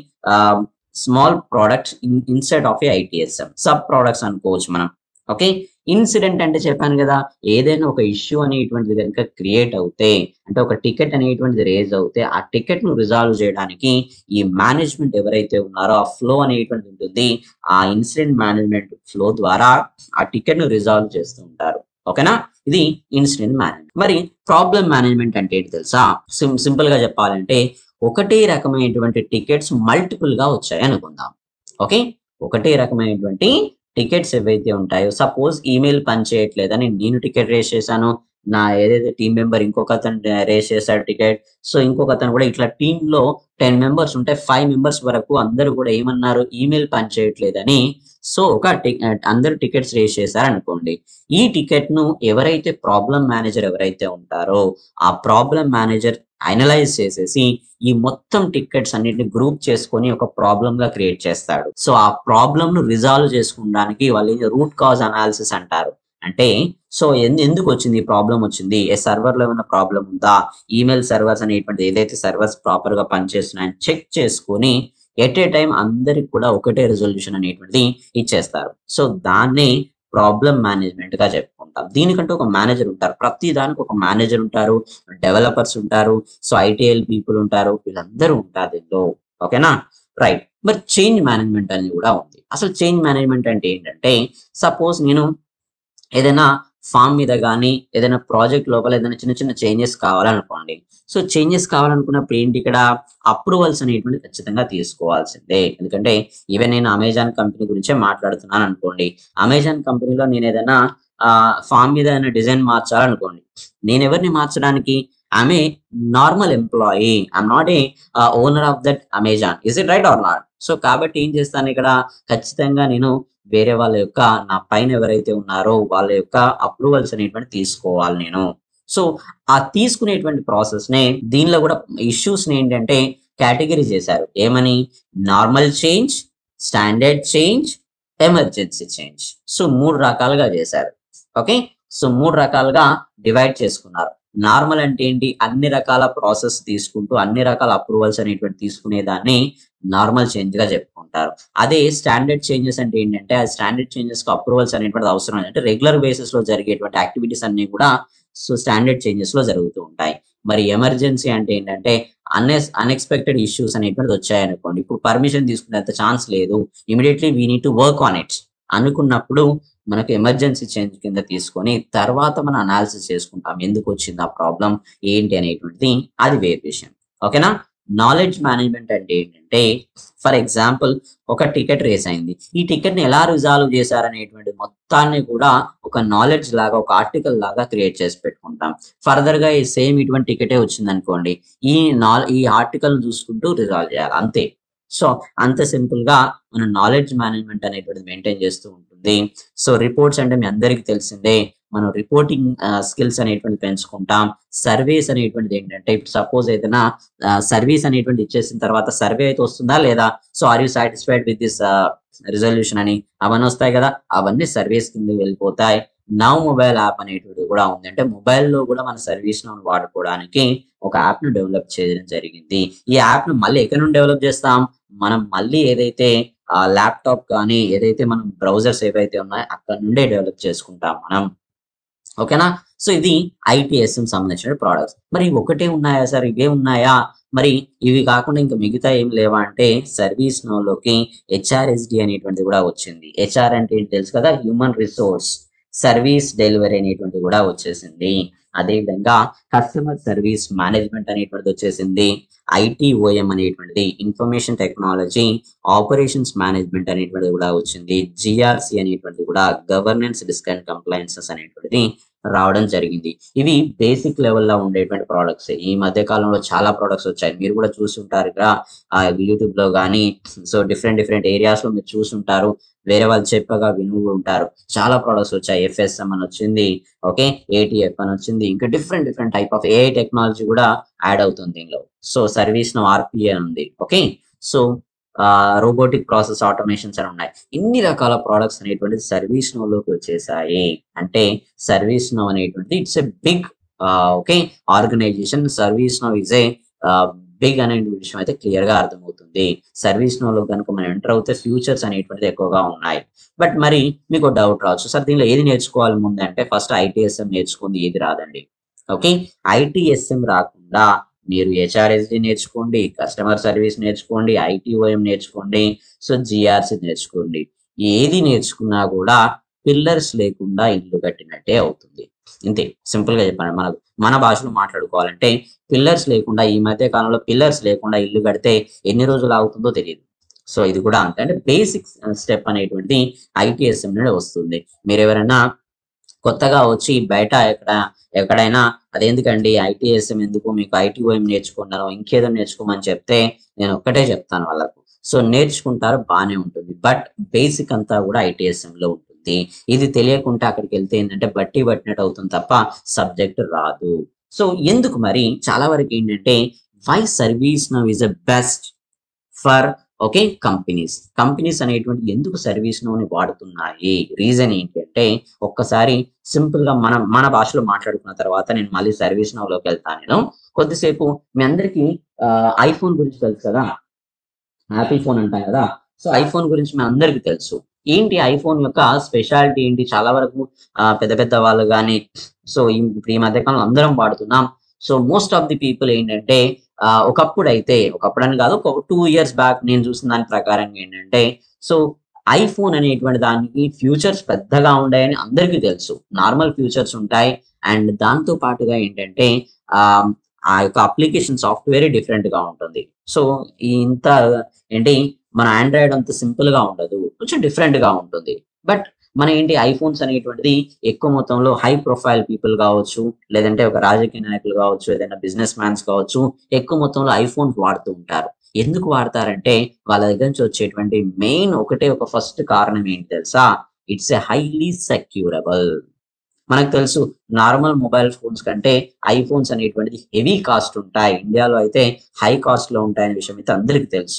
small product inside of a ITSM sub products అనుకోవచ్చు మనం ఓకే ఇన్సిడెంట్ అంటే చెప్పాను కదా ఏదైనా ఒక ఇష్యూ అనేటువంటిది కనుక క్రియేట్ అవుతే అంటే ఒక టికెట్ అనేటువంటిది రేజ్ అవుతే ఆ టికెట్ ను రిజాల్వ్ చేయడానికి ఈ మేనేజ్మెంట్ ఎవరైతే ఉన్నారో ఆ ఫ్లో అనేటువంటిది ఉంటుంది ఆ ఇన్సిడెంట్ మేనేజ్మెంట్ ఫ్లో ద్వారా ఆ టికెట్ ను రిజాల్వ్ చేస్తూ ఉంటారు ఓకేనా ఇది ఇన్సిడెంట్ మేనేజ్మెంట్ మరి ప్రాబ్లమ్ మేనేజ్మెంట్ అంటే ఏంటి తెలుసా సిం సింపుల్ గా చెప్పాలంటే ఒకటే రకమైనటువంటి టికెట్స్ మల్టిపుల్ గా వచ్చాయి అనుకుందాం ఓకే ఒకటే రకమైనటువంటి టికెట్స్ ఏవైతే ఉంటాయో సపోజ్ ఈమెయిల్ పని చేయట్లేదని నేను టికెట్ రేస్ చేశాను నా ఏదైతే టీం మెంబర్ ఇంకొక అతను రేస్ చేశాడు టికెట్ సో ఇంకొక అతను కూడా ఇట్లా టీమ్ లో టెన్ మెంబర్స్ ఉంటే ఫైవ్ మెంబర్స్ వరకు అందరూ కూడా ఏమన్నారు ఈమెయిల్ పని చేయట్లేదని సో ఒక టి- అందరు టికెట్స్ రేస్ చేశారు అనుకోండి ఈ టికెట్ ను ఎవరైతే ప్రాబ్లం మేనేజర్ ఎవరైతే ఉంటారో ఆ ప్రాబ్లం మేనేజర్ అనలైజ్ చేసేసి ఈ మొత్తం టికెట్స్ అన్నిటిని గ్రూప్ చేసుకొని ఒక ప్రాబ్లమ్ గా క్రియేట్ చేస్తాడు సో ఆ ప్రాబ్లమ్ ను రిజాల్వ్ చేసుకోవడానికి వాళ్ళు రూట్ కాజ్ అనాలిసిస్ అంటారు అంటే సో ఎందు- ఎందుకు వచ్చింది ఈ ప్రాబ్లం వచ్చింది ఏ సర్వర్ లో ఏమైనా ప్రాబ్లం ఉందా ఈమెయిల్ సర్వర్స్ అనేటువంటి ఏదైతే సర్వర్స్ ప్రాపర్ గా పనిచేస్తున్నాయని చెక్ చేసుకొని ఎట్ ఏ టైం అందరికి కూడా ఒకటే రెజల్యూషన్ అనేటువంటిది ఇచ్చేస్తారు సో దాన్నే ప్రాబ్లం మేనేజ్మెంట్ గా చెప్పుకుంటాం దీనికంటే ఒక మేనేజర్ ఉంటారు ప్రతి దానికి ఒక మేనేజర్ ఉంటారు డెవలపర్స్ ఉంటారు సో ఐటీఎల్ పీపుల్ ఉంటారు వీళ్ళందరూ ఉంటారు దీనిలో ఓకేనా రైట్ మరి చేంజ్ మేనేజ్మెంట్ అనేది కూడా ఉంది అసలు చేంజ్ మేనేజ్మెంట్ అంటే ఏంటంటే సపోజ్ నేను ఏదైనా ఫామ్ మీద కానీ ఏదైనా ప్రాజెక్ట్ లోపల ఏదైనా చిన్న చిన్న చేంజెస్ కావాలనుకోండి సో చేంజెస్ కావాలనుకున్నప్పుడు ఏంటి ఇక్కడ అప్రూవల్స్ అనేటువంటి ఖచ్చితంగా తీసుకోవాల్సిందే ఎందుకంటే ఈవెన్ నేను అమెజాన్ కంపెనీ గురించే మాట్లాడుతున్నాను అనుకోండి అమెజాన్ కంపెనీలో నేను ఏదైనా ఫామ్ మీద ఏదైనా డిజైన్ మార్చాలనుకోండి నేను ఎవరిని మార్చడానికి ఆమె normal employee I'm not a owner of that Amazon is it right or not so కాబట్టి ఏం చేస్తాను ఇక్కడ ఖచ్చితంగా నేను వేరే వాళ్ళ యొక్క నా పైన ఎవరైతే ఉన్నారో వాళ్ళ యొక్క అప్రూవల్స్ అనేటువంటి తీసుకోవాలి నేను సో ఆ తీసుకునేటువంటి ప్రాసెస్ నే దీనిలో కూడా ఇష్యూస్ ని ఏంటంటే కేటగిరీ చేశారు ఏమని normal change standard change emergency change so మూడు రకాలుగా చేశారు ఓకే సో మూడు రకాలుగా డివైడ్ చేసుకున్నారు నార్మల్ అంటే ఏంటి అన్ని రకాల ప్రాసెస్ తీసుకుంటూ అన్ని రకాల అప్రూవల్స్ అనేటువంటి తీసుకునే దాన్ని నార్మల్ చేంజ్ గా చెప్పుకుంటారు అదే స్టాండర్డ్ చేంజెస్ అంటే ఏంటంటే ఆ స్టాండర్డ్ చేంజెస్ కు అప్రూవల్స్ అనేటువంటిది అవసరం అంటే రెగ్యులర్ బేసిస్ లో జరిగేటువంటి యాక్టివిటీస్ అన్ని కూడా సో స్టాండర్డ్ చేంజెస్ లో జరుగుతూ ఉంటాయి మరి ఎమర్జెన్సీ అంటే ఏంటంటే అన్ఎస్ అన్ఎక్స్పెక్టెడ్ ఇష్యూస్ అనేటువంటిది వచ్చాయనుకోండి ఇప్పుడు పర్మిషన్ తీసుకునేంత ఛాన్స్ లేదు immediately we need to work on it అనుకున్నప్పుడు మనకు ఎమర్జెన్సీ చేంజ్ కింద తీసుకొని తర్వాత మనం అనాలిసిస్ చేసుకుంటాం ఎందుకు వచ్చింది ఆ ప్రాబ్లం ఏంటి అనేటువంటిది అది వేరే విషయం ఓకేనా నాలెడ్జ్ మేనేజ్మెంట్ అంటే ఏంటంటే ఫర్ ఎగ్జాంపుల్ ఒక టికెట్ రేస్ అయింది ఈ టికెట్ ని ఎలా రిజాల్వ్ చేశారనేటువంటి మొత్తాన్ని కూడా ఒక నాలెడ్జ్ లాగా ఒక ఆర్టికల్ లాగా క్రియేట్ చేసి పెట్టుకుంటాం ఫర్దర్ గా ఈ సేమ్ ఇటువంటి టికెటే వచ్చింది అనుకోండి ఈ నా ఈ ఆర్టికల్ చూసుకుంటూ రిజాల్వ్ చేయాలి అంతే సో అంత సింపుల్ గా మన నాలెడ్జ్ మేనేజ్మెంట్ అనేటువంటిది మెయింటైన్ చేస్తూ ఉంటుంది సో రిపోర్ట్స్ అంటే మీ అందరికీ తెలిసిందే మనం రిపోర్టింగ్ స్కిల్స్ అనేటువంటి పెంచుకుంటాం సర్వేస్ అనేటువంటిది ఏంటంటే ఇప్పుడు సపోజ్ ఏదైనా సర్వీస్ అనేటువంటి ఇచ్చేసిన తర్వాత సర్వే అయితే వస్తుందా లేదా so are you satisfied with this resolution అని అవన్నీ వస్తాయి కదా అవన్నీ సర్వీస్ కింద వెళ్ళిపోతాయి నవ్ మొబైల్ యాప్ అనేటువంటిది కూడా ఉంది అంటే mobile లో కూడా మన సర్వీస్ ను వాడుకోవడానికి ఒక యాప్ ను డెవలప్ చేయడం జరిగింది ఈ యాప్ ను మళ్ళీ ఎక్కడ నుండి డెవలప్ చేస్తాం మనం మళ్ళీ ఏదైతే ల్యాప్టాప్ కానీ ఏదైతే మనం బ్రౌజర్స్ ఏవైతే ఉన్నాయో అక్కడ నుండే డెవలప్ చేసుకుంటాం మనం ఓకేనా సో ఇది ఐటీఎస్ఎం సంబంధించిన ప్రోడక్ట్స్ మరి ఇవి ఒకటే ఉన్నాయా సార్ ఇవే ఉన్నాయా మరి ఇవి కాకుండా ఇంకా మిగతా ఏం లేవా అంటే సర్వీస్ లోకి హెచ్ఆర్ఎస్డి అనేటువంటిది కూడా వచ్చింది హెచ్ఆర్ అంటే ఏంటి తెలుసు కదా హ్యూమన్ రిసోర్స్ సర్వీస్ డెలివరీ అనేటువంటిది కూడా వచ్చేసింది అదేవిధంగా కస్టమర్ సర్వీస్ మేనేజ్మెంట్ అనేటువంటిది వచ్చేసింది ఐటీఓఎం అనేటువంటిది ఇన్ఫర్మేషన్ టెక్నాలజీ ఆపరేషన్స్ మేనేజ్మెంట్ అనేటువంటిది కూడా వచ్చింది జిఆర్సి అనేటువంటిది కూడా గవర్నెన్స్ రిస్క్ అండ్ కంప్లైన్సెస్ అనేటువంటిది రావడం జరిగింది ఇవి బేసిక్ లెవెల్లో ఉండేటువంటి ప్రోడక్ట్స్ ఈ మధ్య కాలంలో చాలా ప్రోడక్ట్స్ వచ్చాయి మీరు కూడా చూసి ఉంటారు ఇక్కడ యూట్యూబ్ లో కానీ సో డిఫరెంట్ డిఫరెంట్ ఏరియాస్ లో మీరు చూసి ఉంటారు వేరే వాళ్ళు చెప్పగా విను ఉంటారు చాలా ప్రోడక్ట్స్ వచ్చాయి ఎఫ్ఎస్ఎం అని వచ్చింది ఓకే ఏటీఎఫ్ అని వచ్చింది ఇంకా different different type of AI technology కూడా యాడ్ అవుతుంది దీనిలో సో సర్వీస్ నో ఆర్పిఏ అని ఉంది okay so robotic process automations అని ఉన్నాయి ఇన్ని రకాల ప్రోడక్ట్స్ అనేటువంటిది సర్వీస్ లోకి వచ్చేసాయి అంటే సర్వీస్ నో అనేటువంటిది it's a big okay organization ServiceNow is a big అనే విషయం అయితే క్లియర్ గా అర్థమవుతుంది సర్వీస్ నోలో కనుక మనం ఎంటర్ అవుతే ఫ్యూచర్స్ అనేటువంటిది ఎక్కువగా ఉన్నాయి బట్ మరి మీకు డౌట్ రావచ్చు సార్ దీనిలో ఏది నేర్చుకోవాలి ముందు అంటే ఫస్ట్ ఐటీఎస్ఎం నేర్చుకుంది ఏది రాదండి ఓకే ఐటీఎస్ఎం రాకుండా మీరు హెచ్ఆర్ఎస్డి నేర్చుకోండి కస్టమర్ సర్వీస్ నేర్చుకోండి ఐటీఓఎం నేర్చుకోండి సో జిఆర్సి నేర్చుకోండి ఏది నేర్చుకున్నా కూడా పిల్లర్స్ లేకుండా ఇల్లు కట్టినట్టే అవుతుంది ఇంతే సింపుల్ గా చెప్పండి మనకు మన భాషలో మాట్లాడుకోవాలంటే పిల్లర్స్ లేకుండా ఈ మధ్య కాలంలో పిల్లర్స్ లేకుండా ఇల్లు కడితే ఎన్ని రోజులు అవుతుందో తెలియదు సో ఇది కూడా అంతే అంటే బేసిక్ స్టెప్ అనేటువంటిది ఐటీఎస్ఎం నుండి వస్తుంది మీరు ఎవరైనా కొత్తగా వచ్చి బయట ఎక్కడ ఎక్కడైనా అదెందుకండి ఐటీఎస్ఎం ఎందుకు మీకు ఐటీఓఎం నేర్చుకున్నారు ఇంకేదో నేర్చుకోమని చెప్తే నేను ఒక్కటే చెప్తాను వాళ్ళకు సో నేర్చుకుంటారు బాగానే ఉంటుంది బట్ బేసిక్ అంతా కూడా ఐటీఎస్ఎం లో ఉంటుంది ఇది తెలియకుండా అక్కడికి వెళ్తే ఏంటంటే బట్టి పట్టినట్టు అవుతుంది తప్ప సబ్జెక్ట్ రాదు సో ఎందుకు మరి చాలా వరకు ఏంటంటే why ServiceNow is a best for okay companies companies అనేటువంటి ఎందుకు సర్వీస్ నోని వాడుతున్నాయి రీజన్ ఏంటి అంటే ఒక్కసారి సింపుల్ గా మనం మన భాషలో మాట్లాడుకున్న తర్వాత నేను మళ్ళీ సర్వీస్ నోలోకి వెళ్తాను నేను కొద్దిసేపు మీ అందరికి ఐఫోన్ గురించి తెలుసు కదా యాపిల్ ఫోన్ అంటాం కదా సో ఐఫోన్ గురించి మీ అందరికీ తెలుసు ఏంటి ఐఫోన్ యొక్క స్పెషాలిటీ ఏంటి చాలా వరకు ఆ, పెద్ద పెద్ద వాళ్ళు కానీ సో ఈ ఇప్పుడు ఈ మధ్యకాలంలో అందరం వాడుతున్నాం so most of the people ఏంటంటే ఆ, ఒకప్పుడు అయితే ఒకప్పుడు అని కాదు ఒక టూ ఇయర్స్ బ్యాక్ నేను చూసిన దాని ప్రకారం ఏంటంటే సో ఐఫోన్ అనేటువంటి దానికి ఫ్యూచర్స్ పెద్దగా ఉంటాయని అందరికీ తెలుసు నార్మల్ ఫ్యూచర్స్ ఉంటాయి అండ్ దాంతో పాటుగా ఏంటంటే ఆ ఆ యొక్క అప్లికేషన్ సాఫ్ట్వేర్ డిఫరెంట్ గా ఉంటుంది సో ఈ ఇంత ఏంటి మన ఆండ్రాయిడ్ అంత సింపుల్ గా ఉండదు కొంచెం డిఫరెంట్ గా ఉంటుంది బట్ మన ఏంటి ఐఫోన్స్ అనేటువంటిది ఎక్కువ మొత్తంలో హై ప్రొఫైల్ పీపుల్ కావచ్చు లేదంటే ఒక రాజకీయ నాయకులు కావచ్చు ఏదైనా బిజినెస్ మ్యాన్స్ కావచ్చు ఎక్కువ మొత్తంలో ఐఫోన్స్ వాడుతూ ఉంటారు ఎందుకు వాడతారంటే వాళ్ళ దగ్గర నుంచి వచ్చేటువంటి మెయిన్ ఒకటే ఒక ఫస్ట్ కారణం ఏంటి తెలుసా ఇట్స్ ఎ హైలీ సెక్యూరబుల్ మనకు తెలుసు నార్మల్ మొబైల్ ఫోన్స్ కంటే ఐఫోన్స్ అనేటువంటిది హెవీ కాస్ట్ ఉంటాయి ఇండియాలో అయితే హై కాస్ట్ లో ఉంటాయనే విషయం అయితే అందరికీ తెలుసు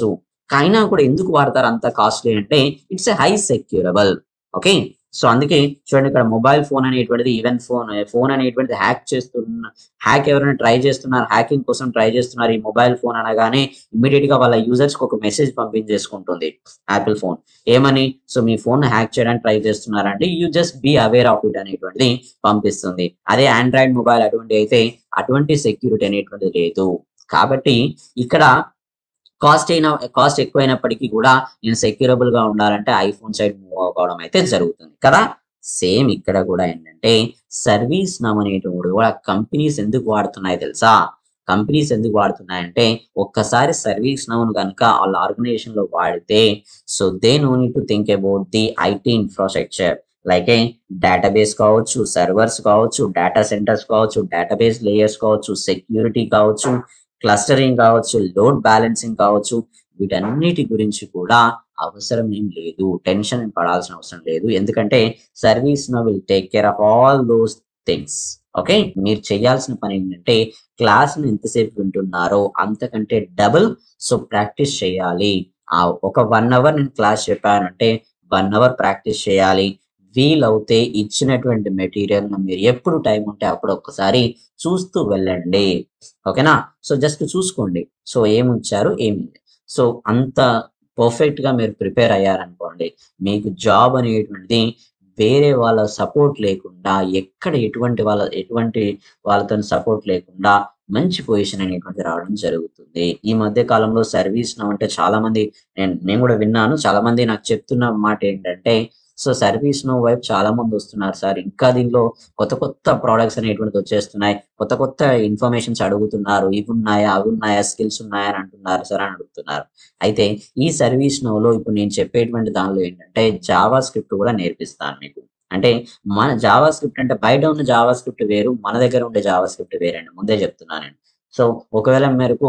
అయినా కూడా ఎందుకు వాడతారు అంత కాస్ట్లీ అంటే it's a high securable okay so అందుకే చూడండి ఇక్కడ మొబైల్ ఫోన్ అనేటువంటిది ఈవెన్ ఫోన్ ఫోన్ అనేటువంటిది హ్యాక్ చేస్తున్న హ్యాక్ ఎవరైనా ట్రై చేస్తున్నారు హ్యాకింగ్ కోసం ట్రై చేస్తున్నారు ఈ మొబైల్ ఫోన్ అనగానే ఇమీడియట్ గా వాళ్ళ యూజర్స్ కి ఒక మెసేజ్ పంపించేసుకుంటుంది యాపిల్ ఫోన్ ఏమని సో మీ ఫోన్ హ్యాక్ చేయడానికి ట్రై చేస్తున్నారంటే you just be aware of it అనేటువంటిది పంపిస్తుంది అదే ఆండ్రాయిడ్ మొబైల్ అటువంటి అయితే అటువంటి సెక్యూరిటీ అనేటువంటిది లేదు కాబట్టి ఇక్కడ కాస్ట్ అయిన కాస్ట్ ఎక్కువైనప్పటికీ కూడా నేను సెక్యూరబుల్ గా ఉండాలంటే ఐఫోన్ సైడ్ మూవ్ అవ్వడం అయితే జరుగుతుంది కదా సేమ్ ఇక్కడ కూడా ఏంటంటే సర్వీస్ నమ్ అనేటువంటి కూడా కంపెనీస్ ఎందుకు వాడుతున్నాయి తెలుసా కంపెనీస్ ఎందుకు వాడుతున్నాయంటే ఒక్కసారి సర్వీస్ నౌన్ కనుక వాళ్ళ ఆర్గనైజేషన్ లో వాడితే so they no need to think about the IT infrastructure like a database కావచ్చు సర్వర్స్ కావచ్చు డేటా సెంటర్స్ కావచ్చు డేటాబేస్ లేయర్స్ కావచ్చు సెక్యూరిటీ కావచ్చు క్లస్టరింగ్ కావచ్చు లోడ్ బ్యాలెన్సింగ్ కావచ్చు వీటన్నిటి గురించి కూడా అవసరం ఏం లేదు టెన్షన్ పడాల్సిన అవసరం లేదు ఎందుకంటే ServiceNow will take care of all those things okay మీరు చేయాల్సిన పని ఏంటంటే క్లాస్ ని ఎంతసేపు వింటున్నారో అంతకంటే డబుల్ సో ప్రాక్టీస్ చేయాలి ఆ ఒక వన్ అవర్ నేను క్లాస్ చెప్పానంటే వన్ అవర్ ప్రాక్టీస్ చేయాలి వీలవుతే ఇచ్చినటువంటి మెటీరియల్ మీరు ఎప్పుడు టైం ఉంటే అప్పుడు ఒక్కసారి చూస్తూ వెళ్ళండి ఓకేనా సో జస్ట్ చూసుకోండి సో ఏముంచారు ఏమి సో అంత పర్ఫెక్ట్ గా మీరు ప్రిపేర్ అయ్యారనుకోండి మీకు జాబ్ అనేటువంటిది వేరే వాళ్ళ సపోర్ట్ లేకుండా ఎక్కడ ఎటువంటి వాళ్ళ ఎటువంటి వాళ్ళతో సపోర్ట్ లేకుండా మంచి పొజిషన్ అనేటువంటి రావడం జరుగుతుంది ఈ మధ్య కాలంలో సర్వీస్ అంటే చాలా మంది నేను నేను కూడా విన్నాను చాలా మంది నాకు చెప్తున్న మాట ఏంటంటే సో సర్వీస్ నో వైపు చాలా మంది వస్తున్నారు సార్ ఇంకా దీనిలో కొత్త కొత్త ప్రోడక్ట్స్ అనేటువంటిది వచ్చేస్తున్నాయి కొత్త కొత్త ఇన్ఫర్మేషన్స్ అడుగుతున్నారు ఇవి ఉన్నాయా అవి ఉన్నాయా స్కిల్స్ ఉన్నాయా అని అంటున్నారు సార్ అని అడుగుతున్నారు అయితే ఈ సర్వీస్ నోలో ఇప్పుడు నేను చెప్పేటువంటి దానిలో ఏంటంటే జావా స్క్రిప్ట్ కూడా నేర్పిస్తాను మీకు అంటే మన జావా స్క్రిప్ట్ అంటే బయట ఉన్న జావా స్క్రిప్ట్ వేరు మన దగ్గర ఉండే జావా స్క్రిప్ట్ వేరండి ముందే చెప్తున్నాను నేను సో ఒకవేళ మేరకు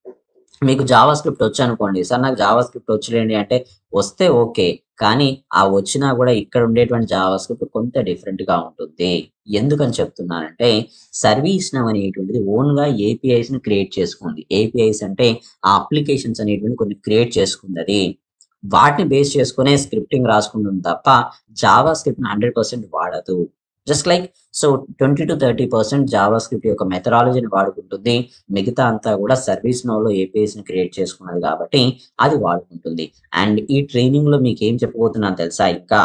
మీకు జావా స్క్రిప్ట్ వచ్చి అనుకోండి సార్ నాకు జావా స్క్రిప్ట్ వచ్చలేండి అంటే వస్తే ఓకే కానీ ఆ వచ్చినా కూడా ఇక్కడ ఉండేటువంటి జావా స్క్రిప్ట్ కొంత డిఫరెంట్ గా ఉంటుంది ఎందుకని చెప్తున్నానంటే సర్వీస్ నవ్ అనేటువంటిది ఓన్ గా ఏపీఐస్ ని క్రియేట్ చేసుకుంది ఏపీఐస్ అంటే ఆ అప్లికేషన్స్ అనేటువంటి కొన్ని క్రియేట్ చేసుకుంది అది వాటిని బేస్ చేసుకునే స్క్రిప్టింగ్ రాసుకుంటుంది తప్ప జావా స్క్రిప్ట్ హండ్రెడ్ పర్సెంట్ వాడదు just like so twenty to thirty percent JavaScript యొక్క మెథడాలజీని వాడుకుంటుంది మిగతా అంతా కూడా సర్వీస్ నోలో ఏపీఎస్ ని క్రియేట్ చేసుకున్నది కాబట్టి అది వాడుకుంటుంది అండ్ ఈ ట్రైనింగ్ లో మీకు ఏం చెప్పబోతున్నాను తెలుసా ఇంకా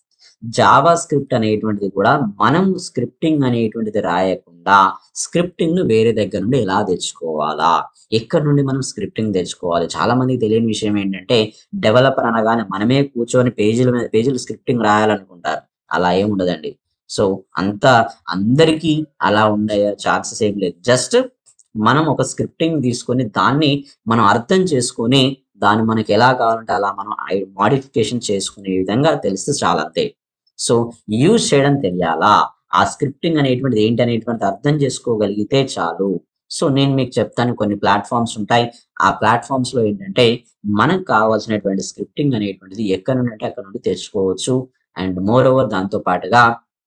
జావా స్క్రిప్ట్ అనేటువంటిది కూడా మనం స్క్రిప్టింగ్ అనేటువంటిది రాయకుండా స్క్రిప్టింగ్ ను వేరే దగ్గర నుండి ఎలా తెచ్చుకోవాలా ఎక్కడి నుండి మనం స్క్రిప్టింగ్ తెచ్చుకోవాలి చాలా మందికి తెలియని విషయం ఏంటంటే డెవలపర్ అనగానే మనమే కూర్చొని పేజీల మీద పేజీలు స్క్రిప్టింగ్ రాయాలనుకుంటారు అలా ఏం ఉండదండి సో అంత అందరికీ అలా ఉండే ఛాన్సెస్ ఏం లేదు జస్ట్ మనం ఒక స్క్రిప్టింగ్ తీసుకొని దాన్ని మనం అర్థం చేసుకొని దాన్ని మనకి ఎలా కావాలంటే అలా మనం మాడిఫికేషన్ చేసుకునే విధంగా తెలిస్తే చాలా అంతే సో యూజ్ చేయడం తెలియాలా ఆ స్క్రిప్టింగ్ అనేటువంటిది ఏంటి అనేటువంటిది అర్థం చేసుకోగలిగితే చాలు సో నేను మీకు చెప్తాను కొన్ని ప్లాట్ఫామ్స్ ఉంటాయి ఆ ప్లాట్ఫామ్స్ లో ఏంటంటే మనకు కావాల్సినటువంటి స్క్రిప్టింగ్ అనేటువంటిది ఎక్కడ నుండి అంటే అక్కడ నుండి తెచ్చుకోవచ్చు అండ్ మోర్ ఓవర్ దాంతో పాటుగా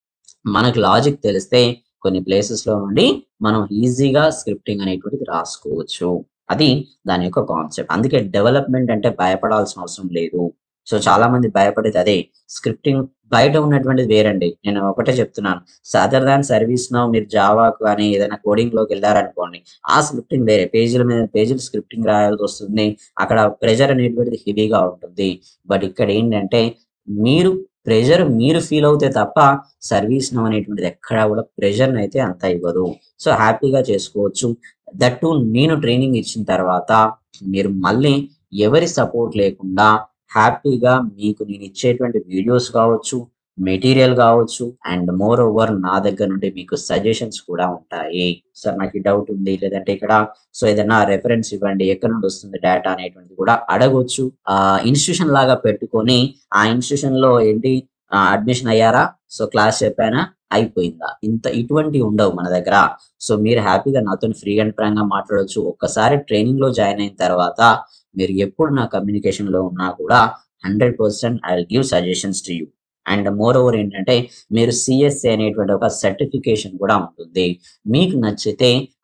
మనకు లాజిక్ తెలిస్తే కొన్ని ప్లేసెస్ లో నుండి మనం ఈజీగా స్క్రిప్టింగ్ అనేటువంటిది రాసుకోవచ్చు అది దాని యొక్క కాన్సెప్ట్ అందుకే డెవలప్మెంట్ అంటే భయపడాల్సిన అవసరం లేదు సో చాలా మంది భయపడేది అదే స్క్రిప్టింగ్ బయట ఉన్నటువంటిది వేరండి నేను ఒకటే చెప్తున్నాను సదర్ దాన్ సర్వీస్ నో మీరు జావా కానీ ఏదైనా కోడింగ్ లోకి వెళ్ళారనుకోండి ఆ స్క్రిప్టింగ్ వేరే పేజీల మీద పేజీలు స్క్రిప్టింగ్ రాయాల్సి వస్తుంది అక్కడ ప్రెజర్ అనేటువంటిది హెవీగా ఉంటుంది బట్ ఇక్కడ ఏంటంటే మీరు ప్రెజర్ మీరు ఫీల్ అవుతే తప్ప సర్వీస్ నో అనేటువంటిది ఎక్కడా కూడా ప్రెజర్ అయితే అంత ఇవ్వదు సో హ్యాపీగా చేసుకోవచ్చు దట్టు నేను ట్రైనింగ్ ఇచ్చిన తర్వాత మీరు మళ్ళీ ఎవరి సపోర్ట్ లేకుండా హ్యాపీగా మీకు నేను ఇచ్చేటువంటి వీడియోస్ కావచ్చు మెటీరియల్ కావచ్చు అండ్ మోర్ ఓవర్ నా దగ్గర నుండి మీకు సజెషన్స్ కూడా ఉంటాయి సార్ నాకు ఈ డౌట్ ఉంది లేదంటే ఇక్కడ సో ఏదైనా రెఫరెన్స్ ఇవ్వండి ఎక్కడ నుండి వస్తుంది డేటా అనేటువంటిది కూడా అడగొచ్చు ఆ ఇన్స్టిట్యూషన్ లాగా పెట్టుకొని ఆ ఇన్స్టిట్యూషన్ లో ఏంటి అడ్మిషన్ అయ్యారా సో క్లాస్ చెప్పానా అయిపోయిందా ఇంత ఇటువంటివి ఉండవు మన దగ్గర సో మీరు హ్యాపీగా నాతో ఫ్రీ అండ్ ఫ్రాంక్ గా మాట్లాడొచ్చు ఒక్కసారి ట్రైనింగ్ లో జాయిన్ అయిన తర్వాత మీరు ఎప్పుడు నా కమ్యూనికేషన్ లో ఉన్నా కూడా hundred percent I will give suggestions to you and moreover ఏంటంటే మీరు సిఎస్ఏ అనేటువంటి ఒక సర్టిఫికేషన్ కూడా ఉంటుంది మీకు నచ్చితే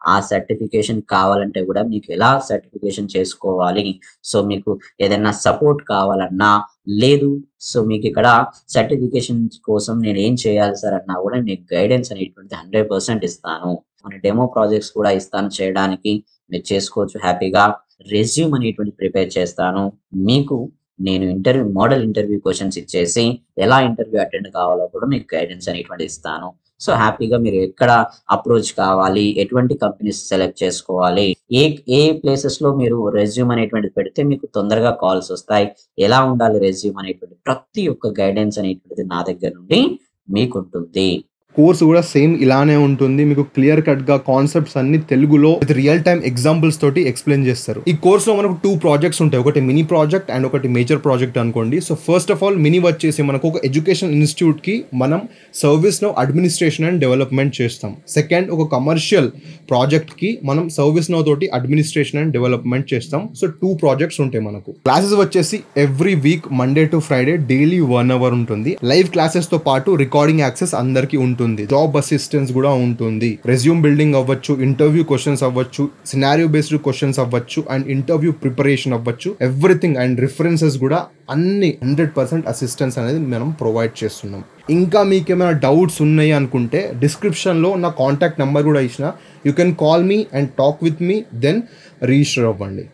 ఆ సర్టిఫికేషన్ కావాలంటే కూడా మీకు ఎలా సర్టిఫికేషన్ చేసుకోవాలి సో మీకు ఏదైనా సపోర్ట్ కావాలన్నా లేదు సో మీకు ఇక్కడ సర్టిఫికేషన్ కోసం నేను ఏం చేయాలి సార్ అన్నా కూడా నేను గైడెన్స్ అనేటువంటిది హండ్రెడ్ పర్సెంట్ ఇస్తాను మన డెమో ప్రాజెక్ట్స్ కూడా ఇస్తాను చేయడానికి మీరు చేసుకోవచ్చు హ్యాపీగా రెజ్యూమ్ అనేటువంటి ప్రిపేర్ చేస్తాను మీకు నేను ఇంటర్వ్యూ మోడల్ ఇంటర్వ్యూ క్వశ్చన్స్ ఇచ్చేసి ఎలా ఇంటర్వ్యూ అటెండ్ కావాలో కూడా మీకు గైడెన్స్ అనేటువంటి ఇస్తాను సో హ్యాపీగా మీరు ఎక్కడ అప్రోచ్ కావాలి ఎటువంటి కంపెనీస్ సెలెక్ట్ చేసుకోవాలి ఏ ఏ ప్లేసెస్ లో మీరు రెజ్యూమ్ అనేటువంటిది పెడితే మీకు తొందరగా కాల్స్ వస్తాయి ఎలా ఉండాలి రెజ్యూమ్ అనేటువంటి ప్రతి ఒక్క గైడెన్స్ అనేటువంటిది నా దగ్గర నుండి మీకు ఉంటుంది కోర్స్ కూడా సేమ్ ఇలానే ఉంటుంది మీకు క్లియర్ కట్ గా కాన్సెప్ట్స్ అన్ని తెలుగులో విత్ రియల్ టైమ్ ఎగ్జాంపుల్స్ తోటి ఎక్స్ప్లెయిన్ చేస్తారు ఈ కోర్స్ లో మనకు టూ ప్రాజెక్ట్స్ ఉంటాయి ఒకటి మినీ ప్రాజెక్ట్ అండ్ ఒకటి మేజర్ ప్రాజెక్ట్ అనుకోండి so first of all mini వచ్చేసి మనకు ఒక ఎడ్యుకేషన్ ఇన్స్టిట్యూట్ కి మనం ServiceNow administration and development చేస్తాం సెకండ్ ఒక కమర్షియల్ ప్రాజెక్ట్ కి మనం సర్వీస్ నో తోటి అడ్మినిస్ట్రేషన్ అండ్ డెవలప్మెంట్ చేస్తాం సో టూ ప్రాజెక్ట్స్ ఉంటాయి మనకు క్లాసెస్ వచ్చేసి every week Monday to Friday daily one hour ఉంటుంది లైవ్ క్లాసెస్ తో పాటు రికార్డింగ్ యాక్సెస్ అందరికీ ఉంటుంది జాబ్ అసిస్టెన్స్ కూడా ఉంటుంది రెజ్యూమ్ బిల్డింగ్ అవ్వచ్చు ఇంటర్వ్యూ క్వశ్చన్స్ అవ్వచ్చు సినారియో బేస్డ్ క్వశ్చన్స్ అవ్వచ్చు అండ్ ఇంటర్వ్యూ ప్రిపరేషన్ అవ్వచ్చు ఎవ్రీథింగ్ అండ్ రిఫరెన్సెస్ కూడా అన్ని హండ్రెడ్ పర్సెంట్ అసిస్టెన్స్ అనేది మనం ప్రొవైడ్ చేస్తున్నాం ఇంకా మీకు ఏమైనా డౌట్స్ ఉన్నాయి అనుకుంటే డిస్క్రిప్షన్లో నా కాంటాక్ట్ నెంబర్ కూడా ఇచ్చిన you can call me and talk with me then register అవ్వండి